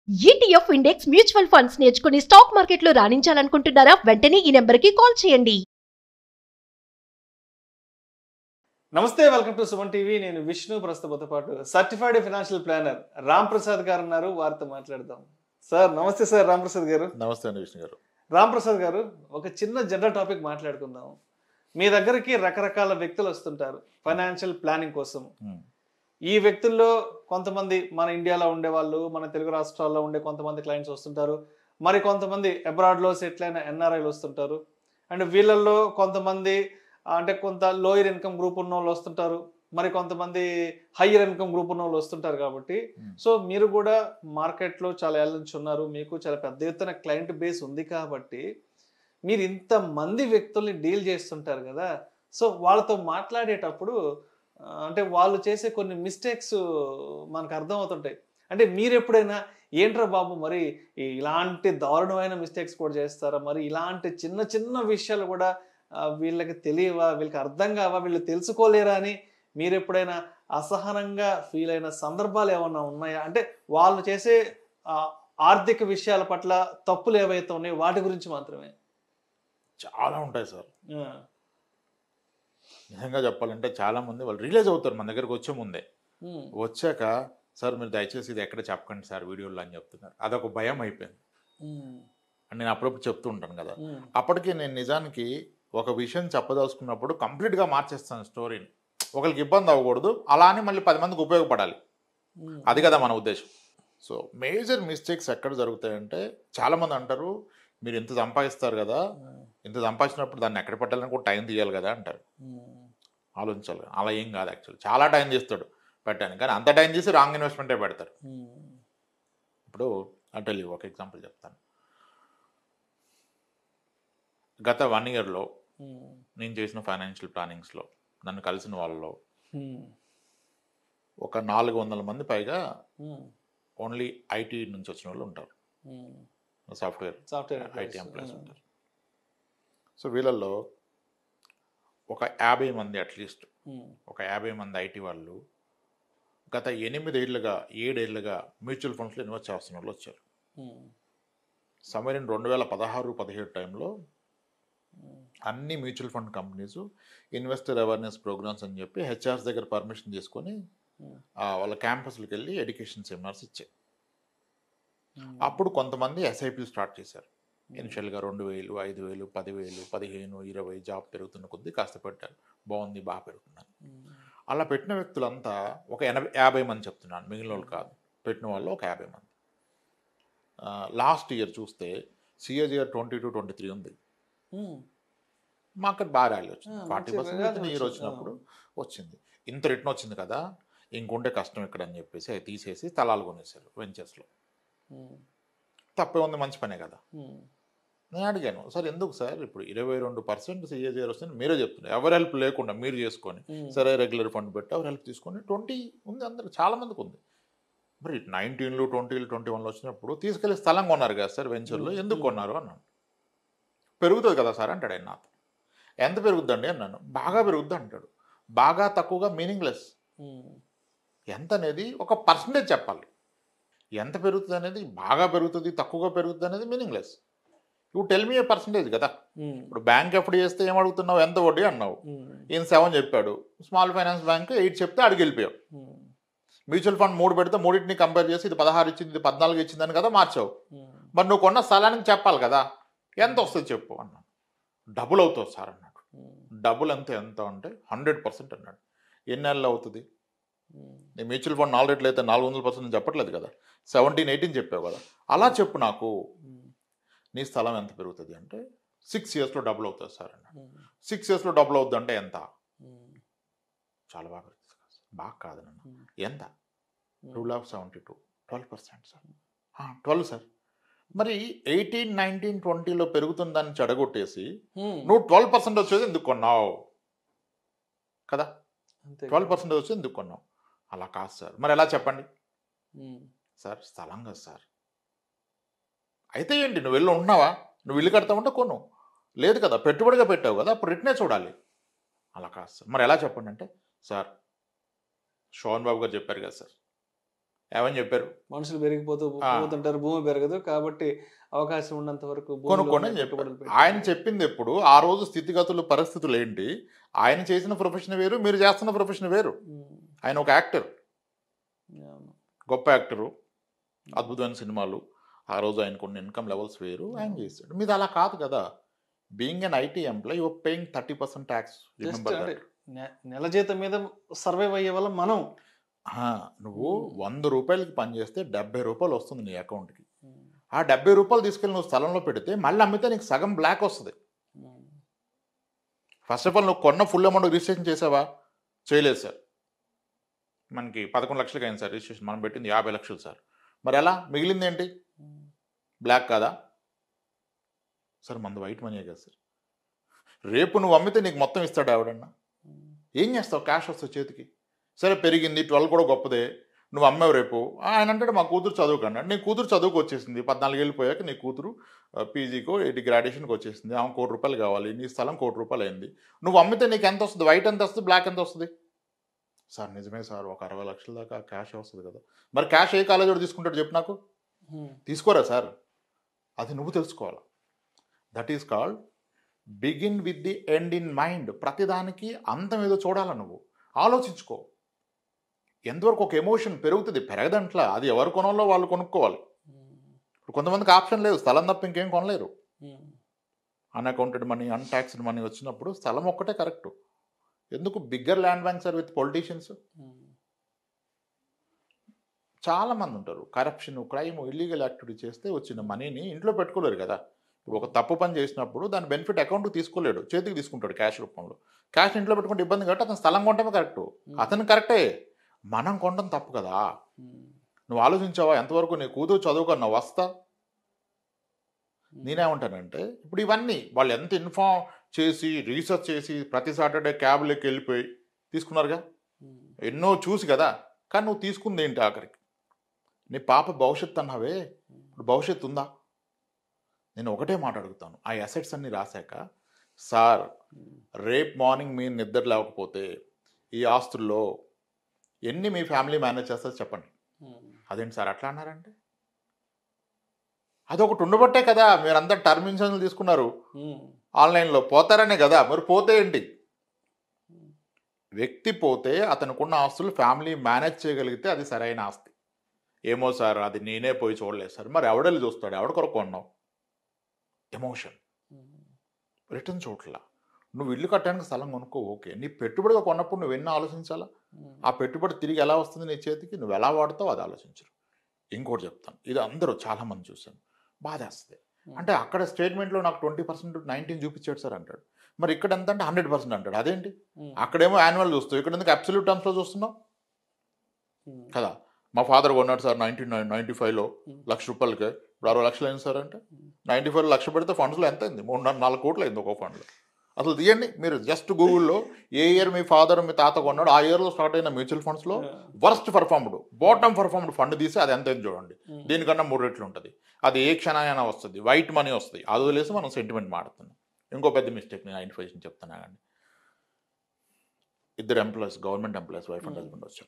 ETF index mutual funds నేర్చుకుని stock మార్కెట్లో రాణించాలనుకుంటున్నారా వెంటనే ఈ నెంబర్కి కాల్ చేయండి నమస్తే వెల్కమ్ టు సుమన్ టీవీ నేను విష్ణు ప్రస్తుతంతో పాటు certified financial planner Ram Prasad garu ఉన్నారు వారితో మాట్లాడదాం సార్ నమస్తే సార్ రామ్ ప్రసాద్ గారు నమస్తే అండి విష్ణు గారు రామ్ ప్రసాద్ గారు ఒక చిన్న జనరల్ టాపిక్ మాట్లాడుకుందాం మీ దగ్గరికి రకరకాల వ్యక్తులు వస్తుంటారు ఫైనాన్షియల్ ప్లానింగ్ కోసం ఉమ్, ఈ వ్యక్తుల్లో కొంతమంది మన ఇండియాలో ఉండే వాళ్ళు మన తెలుగు రాష్ట్రాల్లో ఉండే కొంతమంది క్లయింట్స్ వస్తుంటారు మరి కొంతమంది అబ్రాడ్లో సెటిల్ అయిన ఎన్ఆర్ఐలు వస్తుంటారు అండ్ వీళ్ళల్లో కొంతమంది అంటే కొంత లోయర్ ఇన్కమ్ గ్రూప్ ఉన్న వాళ్ళు వస్తుంటారు మరి కొంతమంది హయ్యర్ ఇన్కమ్ గ్రూప్ ఉన్న వాళ్ళు వస్తుంటారు కాబట్టి ఉమ్. సో మీరు కూడా మార్కెట్లో చాలా ఏళ్ళ నుంచి ఉన్నారు మీకు చాలా పెద్ద ఎత్తున క్లయింట్ బేస్ ఉంది కాబట్టి మీరు ఇంత మంది వ్యక్తుల్ని డీల్ చేస్తుంటారు కదా సో వాళ్ళతో మాట్లాడేటప్పుడు ఆ, అంటే వాళ్ళు చేసే కొన్ని మిస్టేక్స్ మనకు అర్థం అవుతుంటాయి అంటే మీరు ఎప్పుడైనా ఏంట్రా బాబు మరి ఈ ఇలాంటి దారుణమైన మిస్టేక్స్ కూడా చేస్తారా మరి ఇలాంటి చిన్న చిన్న విషయాలు కూడా ఆ, వీళ్ళకి తెలియవా వీళ్ళకి అర్థం కావా వీళ్ళు తెలుసుకోలేరా అని మీరు ఎప్పుడైనా అసహనంగా ఫీల్ అయిన సందర్భాలు ఏమన్నా ఉన్నాయా అంటే వాళ్ళు చేసే ఆ, ఆర్థిక విషయాల పట్ల తప్పులు ఏవైతే ఉన్నాయో వాటి గురించి మాత్రమే చాలా ఉంటాయి సార్ ఆ, నిజంగా చెప్పాలంటే చాలా మంది వాళ్ళు రిలీజ్ అవుతారు మన దగ్గరకు వచ్చే ముందే ఉమ్, వచ్చాక సార్ మీరు దయచేసి ఇది ఎక్కడ చెప్పకండి సార్ వీడియోలో అని చెప్తున్నారు అదొక భయం అయిపోయింది ఉమ్, అని నేను అప్పుడప్పుడు చెప్తూ ఉంటాను కదా ఉమ్, అప్పటికి నేను నిజానికి ఒక విషయం చెప్పదలుచుకున్నప్పుడు కంప్లీట్గా మార్చేస్తాను స్టోరీని ఒకరికి ఇబ్బంది అవ్వకూడదు అలా అని మళ్ళీ పది మందికి ఉపయోగపడాలి ఉమ్, అది కదా మన ఉద్దేశం సో మేజర్ మిస్టేక్స్ ఎక్కడ జరుగుతాయంటే చాలామంది అంటారు మీరు ఇంత సంపాదిస్తారు కదా ఇంత సంపాదించినప్పుడు దాన్ని ఎక్కడ పెట్టాలని కూడా టైం తీయాలి కదా అంటారు ఉమ్, ఆలోచించాలి అలా ఏం కాదు యాక్చువల్లీ చాలా టైం చేస్తాడు పెట్టాను కానీ అంత టైం చేసి రాంగ్ ఇన్వెస్ట్మెంటే పెడతారు ఉమ్, ఇప్పుడు అంటే ఒక ఎగ్జాంపుల్ చెప్తాను గత వన్ ఇయర్లో ఉమ్, నేను చేసిన ఫైనాన్షియల్ ప్లానింగ్స్లో నన్ను కలిసిన వాళ్ళలో ఉమ్, ఒక నాలుగు వందల మంది పైగా ఉమ్, ఓన్లీ ఐటీ నుంచి వచ్చిన వాళ్ళు ఉంటారు um. Software software IT employees ఉంటారు సో వీళ్ళల్లో ఒక యాభై మంది అట్లీస్ట్ ఉమ్, ఒక యాభై మంది ఐటీ వాళ్ళు గత ఎనిమిదేళ్లుగా ఏడేళ్లుగా మ్యూచువల్ ఫండ్స్లో ఇన్వెస్ట్ చేస్తున్న వాళ్ళు వచ్చారు ఉమ్, సమయం రెండు వేల పదహారు పదిహేడు టైంలో ఉమ్, అన్ని mutual fund companies investor awareness programmes అని చెప్పి హెచ్ఆర్స్ దగ్గర పర్మిషన్ తీసుకొని ఉమ్, ఆ, వాళ్ళ క్యాంపస్లకు వెళ్ళి ఎడ్యుకేషన్ సెమినార్స్ ఇచ్చాయి ఉమ్, అప్పుడు కొంతమంది ఎస్ఐపి స్టార్ట్ చేశారు ఇనిషియల్గా రెండు వేలు ఐదు వేలు పదివేలు పదిహేను ఇరవై జాబ్ పెరుగుతున్న కొద్దీ కాస్త పెట్టారు బాగుంది బాగా పెరుగుతున్నారు ఉమ్, అలా పెట్టిన వ్యక్తులంతా ఒక ఎనభై యాభై మంది చెప్తున్నాను మిగిలిన వాళ్ళు కాదు పెట్టిన వాళ్ళు ఒక యాభై మంది లాస్ట్ ఇయర్ చూస్తే CAGR twenty two twenty three ఉంది ఉమ్, మార్కెట్ బాగా ర్యాలీ వచ్చింది ఆ, ఫార్టీ మంచి పర్సెంట్ rally ఇయర్ వచ్చింది. వచ్చినప్పుడు వచ్చింది ఇంత రిటర్న్ వచ్చింది కదా ఇంకుంటే కష్టం ఇక్కడ అని చెప్పేసి అవి తీసేసి తలాలు కొనేసారు వెంచర్స్లో ఉమ్, తప్పే ఉంది మంచి పనే కదా ఉమ్, నేను అడిగాను సార్ ఎందుకు సార్ ఇప్పుడు ఇరవై రెండు పర్సెంట్ సిఏజిఆర్ వస్తుంది మీరే చెప్తున్నారు ఎవరి హెల్ప్ లేకుండా మీరు చేసుకొని ఉమ్, సరే రెగ్యులర్ ఫండ్ పెట్టి ఎవరు హెల్ప్ తీసుకొని ట్వంటీ ఉంది అందరు చాలా మందికి ఉంది మరి నైన్టీన్లు ట్వంటీలు ట్వంటీ వన్లో వచ్చినప్పుడు తీసుకెళ్ళి స్థలం కొన్నారు కదా సార్ వెంచర్లో ఎందుకు కొన్నారు అన్నాను పెరుగుతుంది కదా సార్ అంటాడు ఆయన నాతో ఎంత పెరుగుద్దండి అన్నాను బాగా పెరుగుద్ది అంటాడు బాగా తక్కువగా మీనింగ్లెస్ ఉమ్, ఎంత అనేది ఒక పర్సంటేజ్ చెప్పాలి ఎంత పెరుగుతుంది అనేది బాగా పెరుగుతుంది తక్కువగా పెరుగుతుంది అనేది మీనింగ్లెస్ ఇప్పుడు టెల్ మీ ఏ పర్సంటేజ్ కదా ఉమ్, ఇప్పుడు బ్యాంక్ ఎప్పుడు చేస్తే ఏం అడుగుతున్నావు ఎంత వడ్డీ అన్నావు ఉమ్, ఈయన సెవెన్ చెప్పాడు స్మాల్ ఫైనాన్స్ బ్యాంక్ ఎయిట్ చెప్తే అడిగి వెళ్ళిపోయావు ఉమ్, మ్యూచువల్ ఫండ్ మూడు పెడితే మూడింటిని కంపేర్ చేసి ఇది పదహారు ఇచ్చింది ఇది పద్నాలుగు ఇచ్చిందని కదా మార్చావు ఉమ్, మరి నువ్వు కొన్న స్థలానికి చెప్పాలి కదా ఎంత వస్తుంది చెప్పు అన్నాడు డబుల్ అవుతుంది సార్ అన్నాడు ఉమ్, డబుల్ ఎంత ఎంత అంటే హండ్రెడ్ పర్సెంట్ అన్నాడు ఎన్ని నెలలు అవుతుంది ఉమ్, నీ మ్యూచువల్ ఫండ్ నాలుగు రేట్లు అయితే నాలుగు వందల పర్సెంట్ నేను చెప్పట్లేదు కదా సెవెంటీన్ ఎయిటీన్ చెప్పావు కదా అలా చెప్పు నాకు ఉమ్, నీ స్థలం ఎంత పెరుగుతుంది అంటే సిక్స్ ఇయర్స్లో డబుల్ అవుతుంది సార్ అన్నాడు ఉమ్, సిక్స్ ఇయర్స్లో డబుల్ అవుతుంది అంటే ఎంత ఉమ్, చాలా బాగా పెరుగుతుంది సార్. బాగా కాదు నన్ను ఉమ్, ఎంత um. Two lakh seventy two twelve percent sir twelve sir మరి ఎయిటీన్ నైన్టీన్ ట్వంటీలో పెరుగుతుందని చెడగొట్టేసి ఉమ్, నువ్వు ట్వెల్వ్ పర్సెంట్ వచ్చేది ఎందుకు కొన్నావు కదా అంతే ట్వెల్వ్ పర్సెంట్ వచ్చేది ఎందుకు కొన్నావు అలా కాదు సార్ మరి ఎలా చెప్పండి ఉమ్, సార్ స్థలం కదా సార్ అయితే ఏంటి నువ్వు వెళ్ళి ఉంటున్నావా నువ్వు ఇల్లు కడతావంటే కొను లేదు కదా పెట్టుబడిగా పెట్టావు కదా అప్పుడు రిటర్నే చూడాలి అలా కాదు సార్ మరి ఎలా చెప్పండి అంటే సార్ శోభన్ బాబు గారు చెప్పారు కదా సార్ ఏమని చెప్పారు మనుషులు పెరిగిపోతూ ఆ. పోతుంటారు భూమి పెరగదు కాబట్టి అవకాశం ఉన్నంత వరకు భూమిలో కొనుక్కొని ఉన్న చెప్పారు పెట్టుబడులు పెట్టి- ఆయన చెప్పింది ఎప్పుడు ఆ రోజు స్థితిగతులు పరిస్థితులు ఏంటి ఆయన చేసిన ప్రొఫెషన్ వేరు మీరు చేస్తున్న ప్రొఫెషన్ వేరు ఉమ్. ఆయన ఒక యాక్టర్ అవును. గొప్ప యాక్టరు అద్భుతమైన సినిమాలు ఆ రోజు ఆయన కొన్ని ఇన్కమ్ లెవెల్స్ వేరు ఆయన చేశాడు మీది అలా కాదు కదా being an IT employee your paying thirty percent tax Just అంటే నె- నెల జీతం మీద సర్వైవ్ అయ్యే వాళ్ళం మనం నువ్వు వంద రూపాయలకి పని చేస్తే డెబ్బై రూపాయలు వస్తుంది నీ అకౌంట్కి ఉమ్. ఆ డెబ్బై రూపాయలు తీసుకెళ్ళి నువ్వు స్థలంలో పెడితే మళ్ళీ అమ్మితే నీకు సగం బ్లాక్ వస్తుంది ఉమ్. ఫస్ట్ ఆఫ్ ఆల్ నువ్వు కొన్న ఫుల్ అమౌంట్ రిజిస్ట్రేషన్ చేసావా చేయలేదు సార్ మనకి పదకొండు లక్షలకి అయింది సార్ రిజిస్ట్రేషన్ మనం పెట్టింది యాభై లక్షలు సార్ మరి ఎలా మిగిలింది ఏంటి ఉమ్. బ్లాక్ కాదా సార్ మంది వైట్ మనీ కదా సార్ రేపు నువ్వు అమ్మితే నీకు మొత్తం ఇస్తాడు ఆవిడన్నా ఉమ్. ఏం చేస్తావు క్యాష్ వస్తుంది చేతికి సరే పెరిగింది ట్వెల్వ్ కూడా గొప్పదే నువ్వు అమ్మావు రేపు ఆయన అంటాడు మా కూతురు చదువుకన్నా నీ కూతురు చదువుకు వచ్చేసింది పద్నాలుగు వెళ్ళిపోయాక నీ కూతురు పీజీకో ఎయిటీ గ్రాడ్యుయేషన్కి వచ్చేసింది ఆమె కోటి రూపాయలు కావాలి నీ స్థలం కోటి రూపాయలు అయింది నువ్వు అమ్మితే నీకు ఎంత వస్తుంది వైట్ ఎంత వస్తుంది బ్లాక్ ఎంత వస్తుంది సార్ నిజమే సార్ ఒక అరవై లక్షల దాకా క్యాష్ వస్తుంది కదా మరి క్యాష్ ఏ కాలేజ్ వాడు తీసుకుంటాడు చెప్పు నాకు ఉమ్. తీసుకోరా సార్ అది నువ్వు తెలుసుకోవాలి that is called begin with the end in mind ప్రతిదానికి అంతం ఏదో చూడాల నువ్వు ఆలోచించుకో ఎంతవరకు ఒక ఎమోషన్ పెరుగుతుంది పెరగదంట్లా అది ఎవరు కొనాలో వాళ్ళు కొనుక్కోవాలి ఉమ్. ఇప్పుడు కొంతమందికి ఆప్షన్ లేదు స్థలం తప్ప ఇంకేం కొనలేరు um. Unaccounted money untaxed money వచ్చినప్పుడు స్థలం ఒక్కటే కరెక్ట్ ఎందుకు bigger land banks are with politicians um. చాలా మంది ఉంటారు కరప్షన్ క్రైమ్ ఇల్లీగల్ యాక్టివిటీ చేస్తే వచ్చిన మనీని ఇంట్లో పెట్టుకోలేరు కదా ఇప్పుడు ఒక తప్పు పని చేసినప్పుడు దాని బెనిఫిట్ అకౌంట్ తీసుకోలేడు చేతికి తీసుకుంటాడు క్యాష్ రూపంలో క్యాష్ ఇంట్లో పెట్టుకుంటే ఇబ్బంది కాబట్టి అతను స్థలం కొనటమే కరెక్ట్ అతను కరెక్టే మనం కొనడం తప్పు కదా ఉమ్. నువ్వు ఆలోచించావా ఎంతవరకు నీ కూతురు చదువుకున్నావు వస్తా నేనేమంటానంటే ఇప్పుడు ఇవన్నీ వాళ్ళు ఎంత ఇన్ఫార్మ్ చేసి రీసెర్చ్ చేసి ప్రతి సాటర్డే క్యాబ్లోకి వెళ్ళిపోయి తీసుకున్నారుగా ఉమ్. ఎన్నో చూసి కదా కానీ నువ్వు తీసుకుంది ఏంటి ఆఖరికి నీ పాప భవిష్యత్తు అన్నావే ఇప్పుడు భవిష్యత్తు ఉందా నేను ఒకటే మాట అడుగుతాను ఆ అసెట్స్ అన్ని రాశాక సార్ ఉమ్. రేపు మార్నింగ్ మీరు నిద్ర లేకపోతే ఈ ఆస్తుల్లో ఎన్ని మీ ఫ్యామిలీ మేనేజ్ చేస్తారో చెప్పండి ఉమ్. అదేంటి సార్ అట్లా అన్నారంటే అది ఒకటి ఉండబట్టే కదా మీరందరు టర్మ్ ఇన్సూరెన్స్ తీసుకున్నారు ఉమ్. ఆన్లైన్లో పోతారనే కదా మరి పోతే ఏంటి వ్యక్తి పోతే అతనుకున్న ఆస్తులు ఫ్యామిలీ మేనేజ్ చేయగలిగితే అది సరైన ఆస్తి ఏమో సార్ అది నేనే పోయి చూడలేదు సార్ మరి ఎవడెళ్ళి చూస్తాడు ఎవడ కొరకు కొన్నావు ఎమోషన్ ఉమ్. రిటర్న్ చూడట్లా నువ్వు ఇల్లు కట్టడానికి స్థలం కొనుక్కో ఓకే నీ పెట్టుబడిగా కొన్నప్పుడు నువ్వు ఎన్ని ఆలోచించాలా ఉమ్. ఆ పెట్టుబడి తిరిగి ఎలా వస్తుంది నీ చేతికి నువ్వు ఎలా వాడతావు అది ఆలోచించరు ఇంకోటి చెప్తాను ఇది అందరూ చాలామంది చూశాను బాధేస్తుంది అంటే అక్కడ స్టేట్మెంట్లో నాకు ట్వంటీ పర్సెంట్ నైన్టీన్ చూపించాడు సార్ అంటాడు మరి ఇక్కడ ఎంత అంటే హండ్రెడ్ పర్సెంట్ అంటాడు అదేంటి ఉమ్. అక్కడేమో యాన్యువల్ చూస్తావు ఇక్కడ ఎందుకు అబ్సల్యూట్ టర్మ్స్లో చూస్తున్నావు ఉమ్. కదా మా ఫాదర్ కొన్నాడు సార్ నైన్టీన్ నైన్టీ ఫైవ్లో Hmm. లక్ష రూపాయలకే ఇప్పుడు అరవై లక్షలు అయింది సార్ అంటే నైన్టీ ఫైవ్ లక్ష పెడితే ఫండ్స్లో ఎంత అయింది మూడు నాలుగు నాలుగు కోట్లు అయింది ఒక ఫండ్లో అసలు తీయండి మీరు జస్ట్ గూగుల్లో ఏ ఇయర్ మీ ఫాదర్ మీ తాత కొన్నాడు ఆ ఇయర్లో స్టార్ట్ అయిన మ్యూచువల్ ఫండ్స్లో worst performed bottom performed fund తీసి అది ఎంత అయింది చూడండి ఉమ్. దీనికన్నా మూడు రెట్లు ఉంటుంది అది ఏ క్షణాయన వస్తుంది వైట్ మనీ వస్తుంది అది వదిలేసి మనం సెంటిమెంట్ మాడుతున్నాం ఇంకో పెద్ద మిస్టేక్ నేను ఐడెంటిఫికేషన్ చెప్తున్నా కానీ ఇద్దరు employees government employees wife and Hmm. Husband వచ్చారు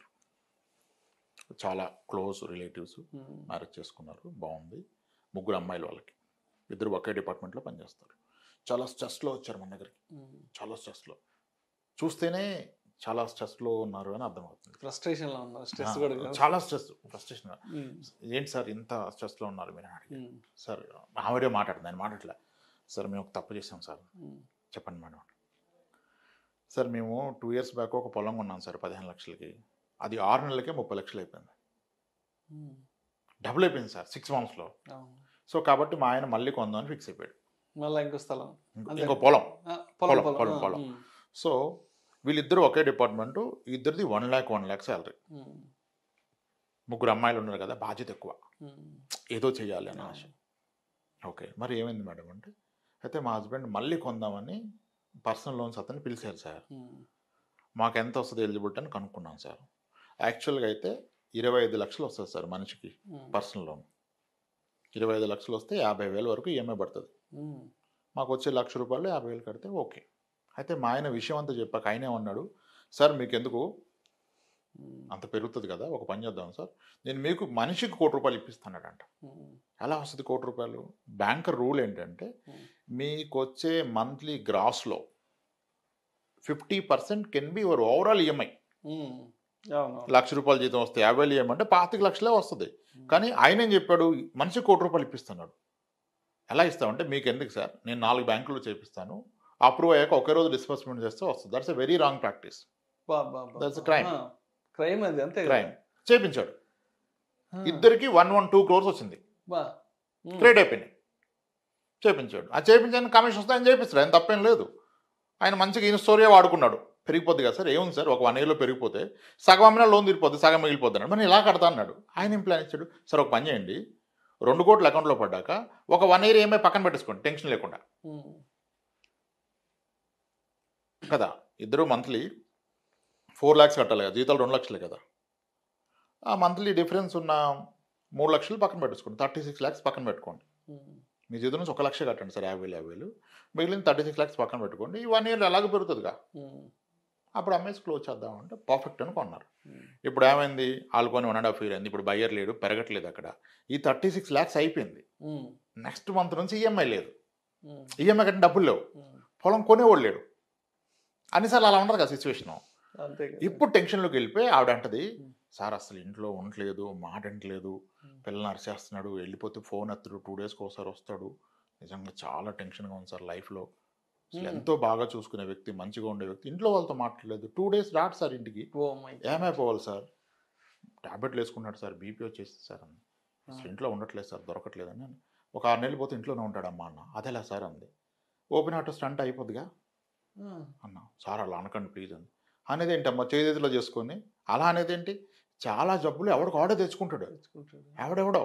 చాలా క్లోజ్ రిలేటివ్స్ ఉమ్. మ్యారేజ్ చేసుకున్నారు బాగుంది ముగ్గురు అమ్మాయిలు వాళ్ళకి ఇద్దరు ఒకే డిపార్ట్మెంట్లో పనిచేస్తారు చాలా స్ట్రెస్లో వచ్చారు మన దగ్గరికి ఉమ్. చాలా స్ట్రెస్లో చూస్తేనే చాలా స్ట్రెస్లో ఉన్నారు అని అర్థమవుతుంది ఫ్రస్ట్రేషన్ లో ఉన్నారు స్ట్రెస్ ఆ, కూడా కాదు. చాలా స్ట్రెస్ ఫ్రస్ట్రేషన్ ఉమ్. ఏంటి సార్ ఇంత స్ట్రెస్లో ఉన్నారు మీరు అని అడిగారు ఉమ్. సార్ ఆవిడే మాట్లాడుతుంది ఆయన మాట్లాడలే సార్ మేము ఒక తప్పు చేసాం సార్ ఉమ్. చెప్పండి మేడం సార్ మేము టూ ఇయర్స్ బ్యాక్ ఒక పొలం కొన్నాం సార్ పదిహేను లక్షలకి అది ఆరు నెలలకే ముప్పై లక్షలు అయిపోయింది ఉమ్. డబుల్ అయిపోయింది సార్ సిక్స్ మంత్స్లో అవును. సో కాబట్టి మా ఆయన మళ్ళీ కొందామని ఫిక్స్ అయిపోయాడు మళ్ళా ఇంకో స్థలం ఇంకో- అంతే. ఇంకో పొలం ఆ, పొలం పొలం, పొలం పొలం, ఆ, పొలం. ఉమ్. సో వీళ్ళిద్దరు ఒకే డిపార్ట్మెంటు ఇద్దరిది one lakh one lakh salary um. ముగ్గురు అమ్మాయిలు ఉన్నారు కదా బాధ్యత ఎక్కువ ఉమ్. ఏదో చేయాలి అని ఆశ ఓకే మరి ఏమైంది మేడం అంటే అయితే మా హస్బెండ్ మళ్ళీ కొందామని పర్సనల్ లోన్స్ అతన్ని పిలిచారు సార్ ఉమ్. మాకు ఎంత వస్తుంది ఎలిజిబిలిటీ అని కనుక్కున్నాం సార్ యాక్చువల్గా అయితే ఇరవై ఐదు లక్షలు వస్తుంది సార్ మనిషికి ఉమ్. పర్సనల్ లోన్ ఇరవై ఐదు లక్షలు వస్తే యాభై వేల వరకు ఈఎంఐ పడుతుంది ఉమ్. మాకు వచ్చే లక్ష రూపాయలు యాభై వేలు కడితే ఓకే అయితే మా ఆయన విషయం అంతా చెప్పాక ఆయన ఏమన్నాడు సార్ మీకు ఎందుకు ఉమ్, అంత పెరుగుతుంది కదా ఒక పని చేద్దాం సార్ నేను మీకు మనిషికి కోటి రూపాయలు ఇప్పిస్తానడంట ఉమ్, ఎలా వస్తుంది కోటి రూపాయలు బ్యాంకర్ రూల్ ఏంటంటే Hmm. మీకు వచ్చే మంత్లీ గ్రాస్లో fifty percent can be your overall EMI um, అవును లక్ష రూపాయల జీతం వస్తే యాభై వేలు ఈఎంఐ అంటే పాతిక లక్షలే వస్తుంది కానీ ఆయన ఏం చెప్పాడు మనిషి కోటి రూపాయలు ఇప్పిస్తున్నాడు ఎలా ఇస్తామంటే మీకు ఎందుకు సార్ నేను నాలుగు బ్యాంకులు చేపిస్తాను అప్రూవ్ అయ్యాక ఒకే రోజు డిస్బర్స్మెంట్ చేస్తే వస్తుంది that's a very wrong practice బా, బా, బా. That's a crime. ఆ, crime అది అంతే కదా? క్రైమ్ చేపించాడు ఆ, ఇద్దరికి వన్ వన్ టూ క్రోర్స్ వచ్చింది బా. ఉమ్, క్రియేట్ అయిపోయినాయి చేపించాడు ఆ చేపించాను కమిషన్ వస్తే ఆయన చేపిస్తాడు ఆయన తప్పేం లేదు ఆయన మంచిగా ఈయన స్టోరీ వాడుకున్నాడు పెరిగిపోద్ది కదా సార్ ఏముంది సార్ ఒక వన్ ఇయర్లో పెరిగిపోతే సగం అమ్మినా లోన్ తీరిపోద్ది సగం మిగిలిపోద్ది అన్నాడు మరి నేను ఇలా కడతా అన్నాడు ఆయన ఏం ప్లాన్ ఇచ్చాడు సార్ ఒక పని చేయండి రెండు కోట్ల అకౌంట్లో పడ్డాక ఒక వన్ ఇయర్ ఏమై పక్కన పెట్టేసుకోండి టెన్షన్ లేకుండా ఉమ్, కదా ఇద్దరు మంత్లీ ఫోర్ ల్యాక్స్ కట్టాలి కదా జీతాలు రెండు లక్షలే కదా ఆ మంత్లీ డిఫరెన్స్ ఉన్న మూడు లక్షలు పక్కన పెట్టేసుకోండి థర్టీ సిక్స్ ల్యాక్స్ పక్కన పెట్టుకోండి ఉమ్, మీ జీతం నుంచి ఒక లక్ష కట్టండి సార్ యాభై వేలు యాభై వేలు మిగిలిన థర్టీ సిక్స్ ల్యాక్స్ పక్కన పెట్టుకోండి ఈ వన్ ఇయర్ ఎలాగో పెరుగుతుందిగా ఉమ్, అప్పుడు అమ్మేసి క్లోజ్ చేద్దామంటే పర్ఫెక్ట్ అని కొన్నారు ఉమ్, ఇప్పుడు ఏమైంది వాళ్ళు కొని వన్ అండ్ హాఫ్ ఇయర్ అయింది ఇప్పుడు బయ్యర్ లేడు పెరగట్లేదు అక్కడ ఈ థర్టీ సిక్స్ ల్యాక్స్ అయిపోయింది ఉమ్, నెక్స్ట్ మంత్ నుంచి ఈఎంఐ లేదు ఉమ్, ఈఎంఐ కంటే డబ్బులు లేవు ఉమ్, పొలం కొనేవాడు లేడు అన్నిసార్లు అలా ఉండదు కదా సిచ్యువేషన్ అంతే కదా. ఇప్పుడు టెన్షన్లోకి వెళ్ళిపోయి ఆవిడ అంటది ఉమ్. సార్ అసలు ఇంట్లో ఉండట్లేదు మాట వింటలేదు ఉమ్. పిల్లల్ని అరిచేస్తున్నాడు వెళ్ళిపోతే ఫోన్ ఎత్తడు టూ డేస్కి ఒకసారి వస్తాడు నిజంగా చాలా టెన్షన్గా ఉంది సార్ లైఫ్లో అసలు ఉమ్. ఎంతో బాగా చూసుకునే వ్యక్తి మంచిగా ఉండే వ్యక్తి ఇంట్లో వాళ్ళతో మాట్లాడలేదు టూ డేస్ రాడు సార్ ఇంటికి ఓ మై గాడ్. ఏమైపోవాలి సార్ టాబ్లెట్లు వేసుకున్నాడు సార్ బీపీ వచ్చేసి సార్ అని అసలు ఇంట్లో ఉండట్లేదు సార్ దొరకట్లేదు అని ఒక ఆరు నెలలు పోతే ఇంట్లోనే ఉంటాడు అమ్మ అన్న అదేలా సార్ అంది ఓపెన్ హార్ట్ స్టంట్ అయిపోద్దిగా ఆ, అన్న సార్ అలా అనకండి ప్లీజ్ అంది అనేది ఏంటమ్మా చేతిలో చేసుకొని అలా అనేది ఏంటి చాలా జబ్బులు ఎవడికి ఆడే తెచ్చుకుంటాడు తెచ్చుకుంటాడు. ఎవడెవడో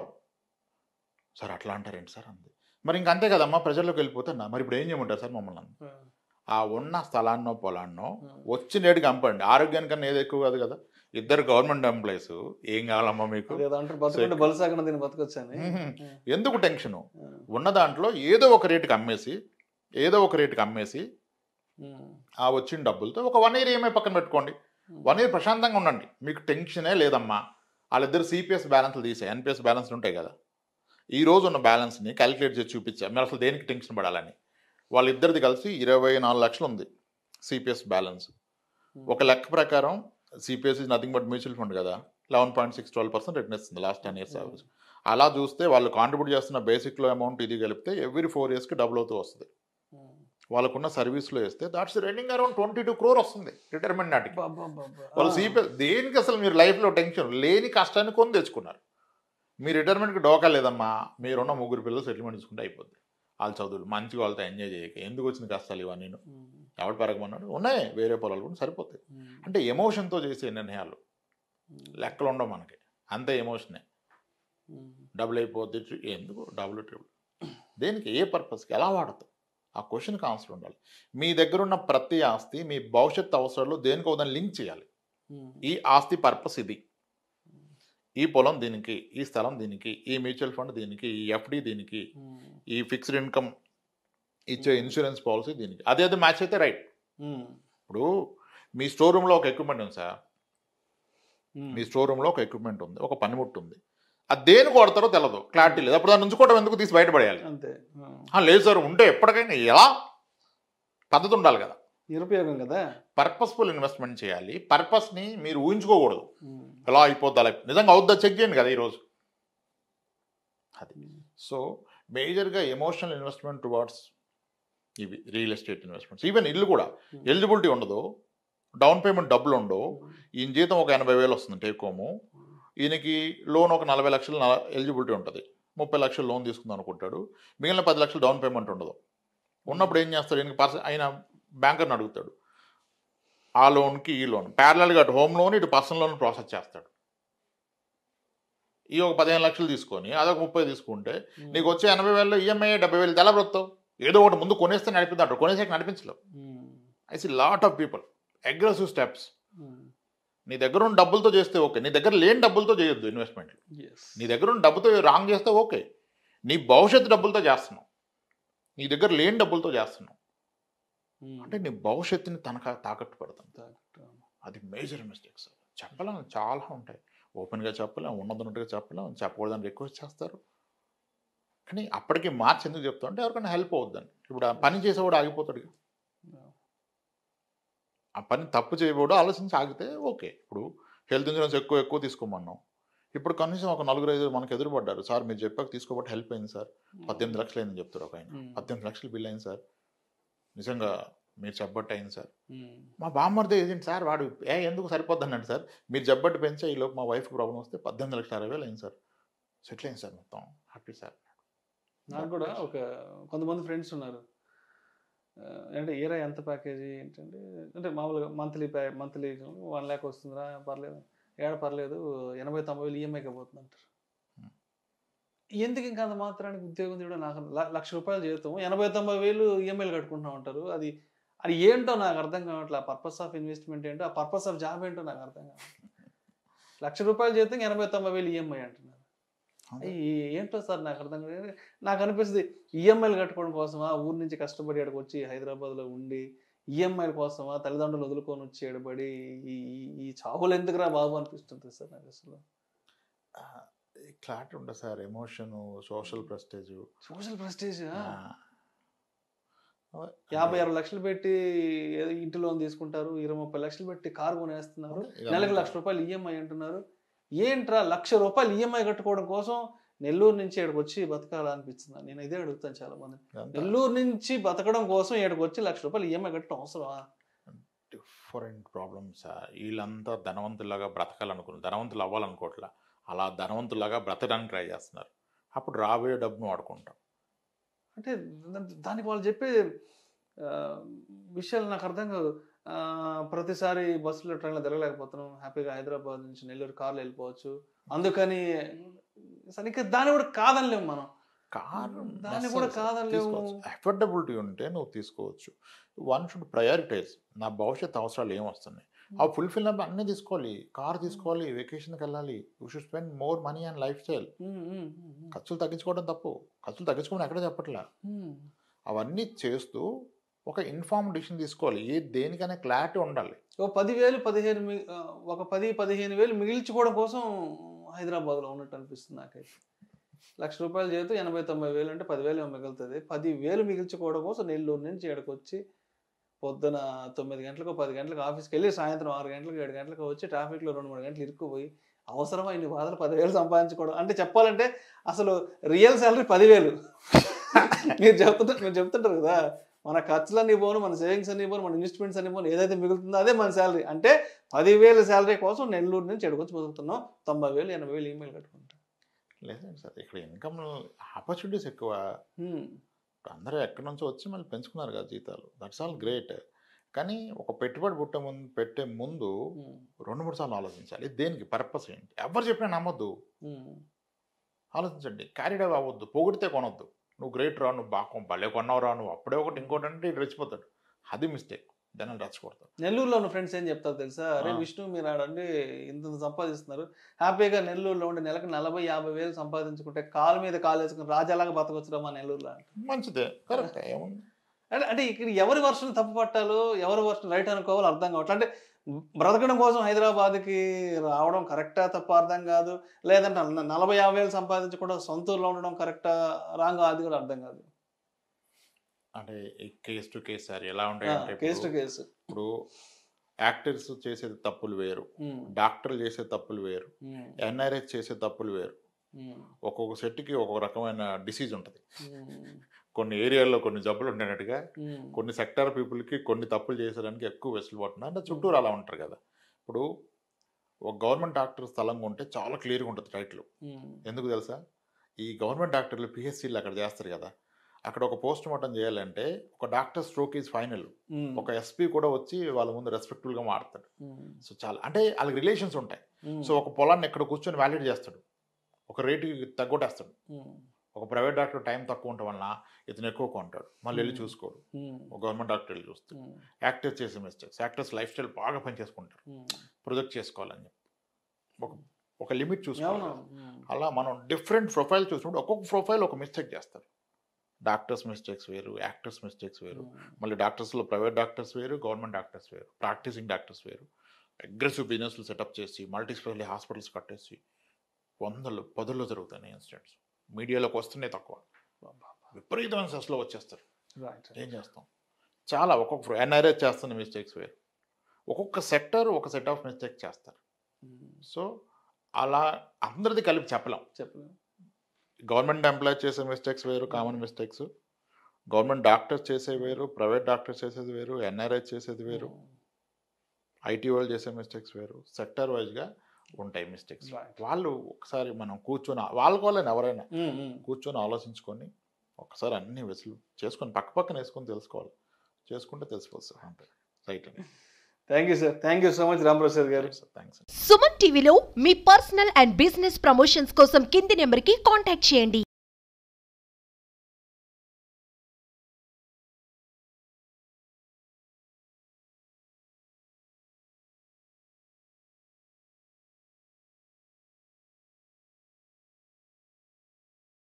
సార్ అట్లా అంటారేంటి సార్ అంది మరి ఇంక అంతే కదమ్మా ప్రజల్లోకి వెళ్ళిపోతే నా మరి ఇప్పుడు ఏం చేయమంటారు సార్ మమ్మల్ని అంది ఆ, ఆ ఉన్న స్థలాన్నో పొలాన్నో ఆ. వచ్చి నేటికి అంపండి ఆరోగ్యానికన్నా ఏది ఎక్కువ కాదు కదా ఇద్దరు గవర్నమెంట్ ఎంప్లాయీస్ ఏం కావాలమ్మా మీకు అదేదో అంటారు బతుకుంటే బలుసాగన దీన్ని బతకొచ్చని మ్మ్. ఆ, ఎందుకు టెన్షను ఆ, ఉన్న దాంట్లో ఏదో ఒక రేటుకి అమ్మేసి ఏదో ఒక రేటుకి అమ్మేసి ఉమ్, ఆ వచ్చిన డబ్బులతో ఒక వన్ ఇయర్ ఈఎంఐ పక్కన పెట్టుకోండి వన్ ఇయర్ ప్రశాంతంగా ఉండండి మీకు టెన్షనే లేదమ్మా వాళ్ళిద్దరు సిపిఎస్ బ్యాలెన్స్లు తీసే ఎన్పిఎస్ బ్యాలెన్స్లు ఉంటాయి కదా ఈ రోజు ఉన్న బ్యాలెన్స్ని క్యాలిక్యులేట్ చేసి చూపించా మీరు అసలు దేనికి టెన్షన్ పడాలని వాళ్ళిద్దరిది కలిసి ఇరవై నాలుగు లక్షలు ఉంది సిపిఎస్ బ్యాలెన్స్ ఒక లెక్క ప్రకారం CPS is nothing but mutual fund కదా eleven point six twelve percent return ఇస్తుంది లాస్ట్ టెన్ ఇయర్స్ యావరేజ్ అలా చూస్తే వాళ్ళు కాంట్రిబ్యూట్ చేస్తున్న బేసిక్లో అమౌంట్ ఇది కలిపితే ఎవ్రీ ఫోర్ ఇయర్స్కి డబుల్ అవుతూ వస్తుంది ఉమ్. వాళ్ళకున్న సర్వీస్లో వేస్తే that's running around twenty two crore వస్తుంది రిటైర్మెంట్ నాటికి బా, బా, బా, బా. వాళ్ళు ఆ, సిపిఎస్ దేనికి అసలు మీరు లైఫ్లో టెన్షన్ లేని కష్టాన్ని కొని తెచ్చుకున్నారు మీ రిటైర్మెంట్కి డోకా లేదమ్మా మీరున్న ముగ్గురు పిల్లలు సెటిల్మెంట్ తీసుకుంటే అయిపోద్ది వాళ్ళ చదువులు మంచిగా వాళ్ళతో ఎంజాయ్ చేయక ఎందుకు వచ్చిన కష్టాలు ఇవన్నీ ఉమ్, ఎవడు పెరగమన్నాడు ఉన్నాయి వేరే పొలాలు కూడా సరిపోతాయి ఉమ్, అంటే ఎమోషన్తో చేసే నిర్ణయాలు ఉమ్, లెక్కలు ఉండవు మనకి అంతే ఎమోషనే ఉమ్, డబుల్ అయిపోద్ది ట్రి- ఎందుకు డబుల్ ట్రిపుల్ దేనికి ఏ పర్పస్కి ఎలా వాడతాం ఆ క్వశ్చన్కి ఆన్సర్ ఉండాలి మీ దగ్గర ఉన్న ప్రతి ఆస్తి మీ భవిష్యత్ అవసరాలు దేనికి ఒకదాన్ని లింక్ చేయాలి ఉమ్, ఈ ఆస్తి పర్పస్ ఇది ఈ పొలం దీనికి ఈ స్థలం దీనికి ఈ మ్యూచువల్ ఫండ్ దీనికి ఈ ఎఫ్డి దీనికి ఉమ్, ఈ ఫిక్స్డ్ ఇన్కమ్ ఇచ్చే ఇన్సూరెన్స్ పాలసీ దీనికి అదే అది మ్యాచ్ అయితే రైట్ ఉమ్, ఇప్పుడు మీ స్టోర్ రూమ్లో ఒక ఎక్విప్మెంట్ ఉంది సార్ ఉమ్. మీ స్టోర్ రూమ్లో ఒక ఎక్విప్మెంట్ ఉంది ఒక పనిముట్టు ఉంది అది దేనికి వాడతారో తెలియదు క్లారిటీ లేదు అప్పుడు దాన్ని ఉంచుకోవడం ఎందుకు తీసి బయటపడేయాలి అంతే ఆ, ఆ, లేదు సార్ ఉంటే ఎప్పటికైనా ఎలా పద్ధతి ఉండాలి కదా నిరుపయోగం కదా పర్పస్ఫుల్ ఇన్వెస్ట్మెంట్ చేయాలి పర్పస్ని మీరు ఊహించుకోకూడదు ఉమ్, ఎలా అయిపోద్ది అలా అయిపోద్ది. నిజంగా అవుద్దా చెక్ చేయండి కదా ఈరోజు అది సో మేజర్గా ఎమోషనల్ ఇన్వెస్ట్మెంట్ టువార్డ్స్ ఇవి రియల్ ఎస్టేట్ ఇన్వెస్ట్మెంట్స్ ఈవెన్ ఇల్లు కూడా ఎలిజిబిలిటీ ఉండదు డౌన్ పేమెంట్ డబ్బులు ఉండవు ఈయన జీతం ఒక ఎనభై వేలు వస్తుంది టేక్ హోము ఈయనకి లోన్ ఒక నలభై లక్షలు ఎలిజిబిలిటీ ఉంటుంది ముప్పై లక్షలు లోన్ తీసుకుందాం అనుకుంటాడు మిగిలిన పది లక్షలు డౌన్ పేమెంట్ ఉండదు ఉన్నప్పుడు ఏం చేస్తాడు ఈయనకి పర్స ఆయన బ్యాంకర్ని అడుగుతాడు ఆ లోన్కి ఈ లోన్ ప్యారలల్గా అటు హోమ్ లోన్ ఇటు పర్సనల్ లోన్ ప్రాసెస్ చేస్తాడు ఈ ఒక పదిహేను లక్షలు తీసుకొని అదొక ముప్పై తీసుకుంటే నీకు వచ్చే ఎనభై వేలలో ఈఎంఐ డెబ్బై వేలు తెల్ల బ్రతావు ఏదో ఒకటి ముందు కొనేస్తే నడిపిద్దాడు కొనేసాక నడిపించలేవు um, I see lot of people aggressive steps um, నీ దగ్గర ఉన్న డబ్బులతో చేస్తే ఓకే నీ దగ్గర లేని డబ్బులతో చేయొద్దు ఇన్వెస్ట్మెంట్ yes. నీ దగ్గర ఉన్న డబ్బుతో రాంగ్ చేస్తే ఓకే నీ భవిష్యత్తు డబ్బులతో చేస్తున్నావు నీ దగ్గర లేని డబ్బులతో చేస్తున్నావు ఉమ్, అంటే నీ భవిష్యత్తుని తనఖా తాకట్టు పెడతాం తాకట్టు. అది మేజర్ మిస్టేక్ సార్ చెప్పలేం చాలా ఉంటాయి ఓపెన్గా చెప్పలేం ఉన్నదన్నట్టుగా చెప్పలేం చెప్పకూడదని రిక్వెస్ట్ చేస్తారు కానీ అప్పటికి మార్చి ఎందుకు చెప్తా అంటే ఎవరికైనా హెల్ప్ అవుద్దని ఇప్పుడు ఆ పని చేసేవాడు ఆగిపోతాడు ఇక. ఆ పని తప్పు చేయకూడదు ఆలోచించి ఆగితే ఓకే ఇప్పుడు హెల్త్ ఇన్సూరెన్స్ ఎక్కువ ఎక్కువ తీసుకోమన్నాం ఇప్పుడు కనీసం ఒక నలుగురు ఐదు మనకు ఎదురుపడ్డారు సార్ మీరు చెప్పాక తీసుకోబట్టి హెల్ప్ అయింది సార్ పద్దెనిమిది లక్షలు అయిందని చెప్తారు ఒక ఆయన ఉమ్. పద్దెనిమిది లక్షలు బిల్ అయింది సార్ నిజంగా మీరు చెప్పబట్టి అయింది సార్ ఉమ్. మా బామ్మర్ది ఏజెంట్ సార్ వాడు ఏ ఎందుకు సరిపోద్ది అన్నాడు సార్ మీరు జబ్బట్టి పెంచే ఈ లోపు మా వైఫ్ ప్రాబ్లం వస్తే పద్దెనిమిది లక్షల అరవై వేలు అయింది సార్ సెటిల్ అయింది సార్ మొత్తం హ్యాపీ సార్ నాకు కూడా ఒక కొంతమంది ఫ్రెండ్స్ ఉన్నారు ఆ, అంటే ఏరా ఎంత ప్యాకేజీ ఏంటంటే అంటే మామూలుగా మంత్లీ ప్యా మంత్లీ వన్ ల్యాక్ వస్తుందిరా పర్లేదు ఏడ పర్లేదు ఎనభై తొంభై వేలు ఈఎంఐకి పోతుంది అంటారు Hmm. ఎందుకు ఇంకా అంత మాత్రానికి ఉద్యోగం కూడా నాకు ల- లక్ష రూపాయలు జీతం ఎనభై తొంభై వేలు ఈఎంఐలు కట్టుకుంటా ఉంటారు అది అది ఏంటో నాకు అర్థం కావట్లే ఆ పర్పస్ ఆఫ్ ఇన్వెస్ట్మెంట్ ఏంటో ఆ పర్పస్ ఆఫ్ జాబ్ ఏంటో నాకు అర్థం కావట్లేదు లక్ష రూపాయలు జీతం ఎనభై తొంభై వేలు ఈఎంఐ అంటున్నారు ఈ ఏంటో సార్ నాకు అర్థం కాదు నాకు అనిపిస్తుంది ఈఎంఐలు కట్టుకోవడం కోసమా ఊరు నుంచి కష్టపడి అక్కడికి వచ్చి హైదరాబాద్లో ఉండి ఈఎంఐల కోసమా తల్లిదండ్రులు వదులుకొని వచ్చి ఎడబడి ఈ ఈ- ఈ చావులు ఎందుకురా బాబు అనిపిస్తుంది సార్ నాకు అసలు క్లారిటీ ఉండదు sir emotion social prestige social prestige యాభై అరవై లక్షలు పెట్టి ఏదో ఇంటి లోన్ తీసుకుంటారు ఇరవై ముప్పై లక్షలు పెట్టి కారు కొనేస్తున్నారు నెలకు లక్ష రూపాయలు ఈఎంఐ అంటున్నారు ఏంట్రా లక్ష రూపాయలు ఈఎంఐ కట్టుకోవడం కోసం నెల్లూరు నుంచి ఇక్కడికి వచ్చి బతకాలా అనిపిస్తుంది నేను ఇదే అడుగుతాను చాలా మంది నెల్లూరు నుంచి బతకడం కోసం ఇక్కడికి వచ్చి లక్ష రూపాయలు ఈఎంఐ కట్టడం అవసరమా డిఫరెంట్ ప్రాబ్లమ్స్ వీళ్ళంతా ధనవంతులాగా బ్రతకాలనుకున్నారు ధనవంతులు అవ్వాలనుకోవట్లా అలా ధనవంతులాగా బ్రతకడానికి ట్రై చేస్తున్నారు అప్పుడు రాబోయే డబ్బును వాడుకుంటాం అంటే దా- దానికి వాళ్ళు చెప్పే ఆ, విషయాలు నాకు అర్థం కాదు ఆ, ప్రతిసారి బస్సులో ట్రైన్లో తిరగలేకపోతున్నాం హ్యాపీగా హైదరాబాద్ నుంచి నెల్లూరు కార్లో వెళ్ళిపోవచ్చు అందుకని సరిగ్గా దాన్ని కూడా కాదనిలేము మనం కారు దాన్ని కూడా కాదనలేము. అఫోర్డబిలిటీ ఉంటే నువ్వు తీసుకోవచ్చు వన్ షుడ్ ప్రయారిటైజ్ నా భవిష్యత్ అవసరాలు ఏం వస్తున్నాయి ఆ ఫుల్ఫిల్ అప్ అన్నీ తీసుకోవాలి కార్ తీసుకోవాలి వెకేషన్కి వెళ్ళాలి you should spend more money and lifestyle um, um, um, ఖర్చులు తగ్గించుకోవడం తప్పు ఖర్చులు తగ్గించుకోవడం ఎక్కడ చెప్పట్లా ఉమ్. అవన్నీ చేస్తూ ఒక ఇన్ఫార్మ్ డిసిషన్ తీసుకోవాలి ఏ దేనికైనా క్లారిటీ ఉండాలి ఓ పదివేలు పదిహేను మి- ఆ, ఒక పది పదిహేను వేలు మిగిల్చుకోవడం కోసం హైదరాబాద్లో ఉన్నట్టు అనిపిస్తుంది నాకైతే లక్ష రూపాయలు చేతూ ఎనభై తొంభై వేలు అంటే పదివేలు ఏమో మిగులుతుంది పదివేలు మిగిల్చుకోవడం కోసం నెల్లూరు నుంచి ఇక్కడికి వచ్చి పొద్దున తొమ్మిది గంటలకు పది గంటలకు ఆఫీస్కి వెళ్ళి సాయంత్రం ఆరు గంటలకు ఏడు గంటలకు వచ్చి ట్రాఫిక్లో రెండు మూడు గంటలు ఇరుక్కుపోయి అవసరమా ఇన్ని బాధలు పదివేలు సంపాదించుకోవడం అంటే చెప్పాలంటే అసలు రియల్ శాలరీ పదివేలు మీరు చెప్తుంటారు మీరు చెప్తుంటారు కదా మన ఖర్చులన్నీ పోను మన సేవింగ్స్ అన్ని పోను మన ఇన్వెస్ట్మెంట్స్ అన్ని పోను ఏదైతే మిగులుతుందో అదే మన శాలరీ అంటే పదివేలు శాలరీ కోసం నెల్లూరు నుంచి ఎడుకొచ్చి బతుకుతున్నాం తొంభై వేలు ఎనభై వేలు ఈమెయిల్ కట్టుకుంటాం లేదండి సార్ ఇక్కడ ఇన్కమ్ ఆపర్చునిటీస్ ఎక్కువ హ్మ్. ఇప్పుడు అందరూ ఎక్కడి నుంచో వచ్చి మళ్ళీ పెంచుకున్నారు కదా జీతాలు దట్స్ ఆల్ గ్రేట్ కానీ ఒక పెట్టుబడి పుట్టే ముందు పెట్టే ముందు హ్మ్. రెండు మూడు సార్లు ఆలోచించాలి దేనికి పర్పస్ ఏంటి ఎవరు చెప్పినా నమ్మొద్దు హ్మ్. ఆలోచించండి క్యారీడ్ అవ్వద్దు పొగిడితే కొనొద్దు నువ్వు గ్రేట్ రా నువ్వు బాగా భలే కొన్నావు రా నువ్వు అప్పుడే ఒకటి ఇంకోటి అంటే ఇటు రెచ్చిపోతాడు అది మిస్టేక్ జనాలు రెచ్చగొడతారు నెల్లూరులో ఉన్న ఫ్రెండ్స్ ఏం చెప్తారు తెలుసా అరే ఆ. విష్ణు మీరు ఆడండి ఇంత సంపాదిస్తున్నారు హ్యాపీగా నెల్లూరులో ఉండి నెలకు నలభై యాభై వేలు సంపాదించుకుంటే కాలు మీద కాలు వేసుకుని రాజాలాగా బతకొచ్చురా మా నెల్లూరులో అంటే మంచిదే కరెక్ట్ ఏముంది అంటే అంటే ఇక్కడ ఎవరి వర్షం తప్పు పట్టాలో ఎవరి వర్షం రైట్ అనుకోవాలో అర్థం కావట్లేదు అంటే బ్రతకడం కోసం హైదరాబాద్కి రావడం కరెక్టా తప్ప అర్థం కాదు లేదంటే న- నలభై యాభై వేలు సంపాదించకుండా సొంత ఊర్లో ఉండడం కరెక్టా రాంగ్ అది కూడా అర్థం కాదు అంటే ఈ కేస్ టు కేస్ సార్ ఎలా ఉంటాయంటే కేసు టు ఇప్పుడు- కేసు ఇప్పుడు యాక్టర్స్ చేసేది తప్పులు వేరు డాక్టర్లు చేసే తప్పులు వేరు ఎన్ఆర్ఎస్ చేసే తప్పులు వేరు ఒక్కొక్క సెట్కి ఒక్కొక్క రకమైన డిసీజ్ ఉంటుంది కొన్ని ఏరియాల్లో కొన్ని జబ్బులు ఉండేటట్టుగా కొన్ని సెక్టార్ పీపుల్కి కొన్ని తప్పులు చేసేదానికి ఎక్కువ వెసులుబాటు ఉంది అంటే చుట్టూరు అలా ఉంటారు కదా ఇప్పుడు ఒక గవర్నమెంట్ డాక్టర్ స్థలంగా ఉంటే చాలా క్లియర్గా ఉంటుంది టైటిల్ ఎందుకు తెలుసా ఈ గవర్నమెంట్ డాక్టర్లు పిహెచ్సీలు అక్కడ చేస్తారు కదా అక్కడ ఒక పోస్ట్ మార్టం చేయాలంటే ఒక డాక్టర్ స్ట్రోక్ ఈజ్ ఫైనల్ ఒక ఎస్పీ కూడా వచ్చి వాళ్ళ ముందు రెస్పెక్ట్ఫుల్గా మాడతాడు సో చాలా అంటే వాళ్ళకి రిలేషన్స్ ఉంటాయి సో ఒక పొలాన్ని ఎక్కడ కూర్చొని వ్యాలిడ్ చేస్తాడు ఒక రేటుకి తగ్గొట్టేస్తాడు ఒక ప్రైవేట్ డాక్టర్ టైం తక్కువ ఉండటం వలన ఇతను ఎక్కువ కొంటాడు మళ్ళీ వెళ్ళి Hmm. చూసుకోడు ఒక గవర్నమెంట్ డాక్టర్ వెళ్ళి చూస్తాడు యాక్టర్స్ చేసే మిస్టేక్స్ యాక్టర్స్ లైఫ్ స్టైల్ బాగా పనిచేసుకుంటారు ప్రొజెక్ట్ చేసుకోవాలని చెప్పి ఒక ఒక లిమిట్ చూసుకోవాలి అలా మనం డిఫరెంట్ ప్రొఫైల్ చూసినప్పుడు ఒక్కొక్క ప్రొఫైల్ ఒక మిస్టేక్ చేస్తారు డాక్టర్స్ మిస్టేక్స్ వేరు యాక్టర్స్ మిస్టేక్స్ వేరు మళ్ళీ డాక్టర్స్లో ప్రైవేట్ డాక్టర్స్ వేరు గవర్నమెంట్ డాక్టర్స్ వేరు ప్రాక్టీసింగ్ డాక్టర్స్ వేరు అగ్రెసివ్ బిజినెస్లు సెటప్ చేసి మల్టీ స్పెషాలిటీ హాస్పిటల్స్ కట్టేసి వందలు పదుల్లో జరుగుతున్నాయి ఇన్సిడెంట్స్ మీడియాలోకి వస్తున్నాయి తక్కువ విపరీతమైన సెస్లో వచ్చేస్తారు రైట్ ఏం చేస్తాం చాలా ఒక్కొక్క ఎన్ఆర్ఏ చేస్తున్న మిస్టేక్స్ వేరు ఒక్కొక్క సెక్టర్ ఒక సెట్ ఆఫ్ మిస్టేక్ చేస్తారు సో అలా అందరిది కలిపి చెప్పలేం చెప్పలేదు గవర్నమెంట్ ఎంప్లాయ్ చేసే మిస్టేక్స్ వేరు కామన్ మిస్టేక్స్ గవర్నమెంట్ డాక్టర్స్ చేసేవి వేరు ప్రైవేట్ డాక్టర్స్ చేసేది వేరు ఎన్ఆర్ఐ చేసేది వేరు ఐటీ వాళ్ళు చేసే మిస్టేక్స్ వేరు సెక్టర్ వైజ్గా ఉంటాయి మిస్టేక్స్ Right. వాళ్ళు ఒకసారి మనం కూర్చొని వాళ్ళకి వాళ్ళని ఎవరైనా కూర్చొని ఆలోచించుకొని ఒకసారి అన్ని వెసులు చేసుకొని పక్క పక్కన వేసుకొని తెలుసుకోవాలి చేసుకుంటే తెలిసిపోతుంది సార్ అంతే రైట్ అండి thank you sir thank you so much Ramprasad garu thanks Suman టీవీలో మీ పర్సనల్ అండ్ బిజినెస్ ప్రమోషన్స్ కోసం కింది నెంబర్కి కాంటాక్ట్ చేయండి